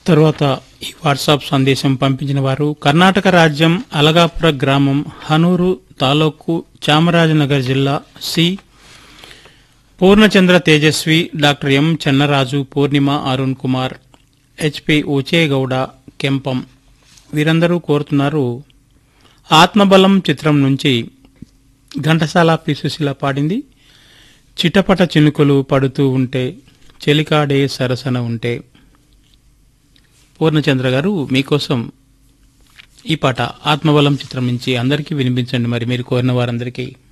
తర్వాత ఈ వాట్సాప్ సందేశం పంపించిన వారు కర్ణాటక రాజ్యం అలగాపుర గ్రామం హనూరు తాలూకు చామరాజనగర్ జిల్లా C Poornachandra Tejasvi doctor M Chennaraju Poornima Arun Kumar HP Uchegowda Kempam వీరందరూ కోరుతున్నారు ఆత్మబలం చిత్రం నుంచి ఘంటసాల పి సుశీల పాడింది చిటపట చినుకులు పడుతూ ఉంటే చెలికాడే సరసన ఉంటే పూర్ణచంద్ర గారు మీకోసం ఈ పాట ఆత్మబలం చిత్రం నుంచి అందరికీ వినిపించండి మరి మీరు కోరిన వారందరికీ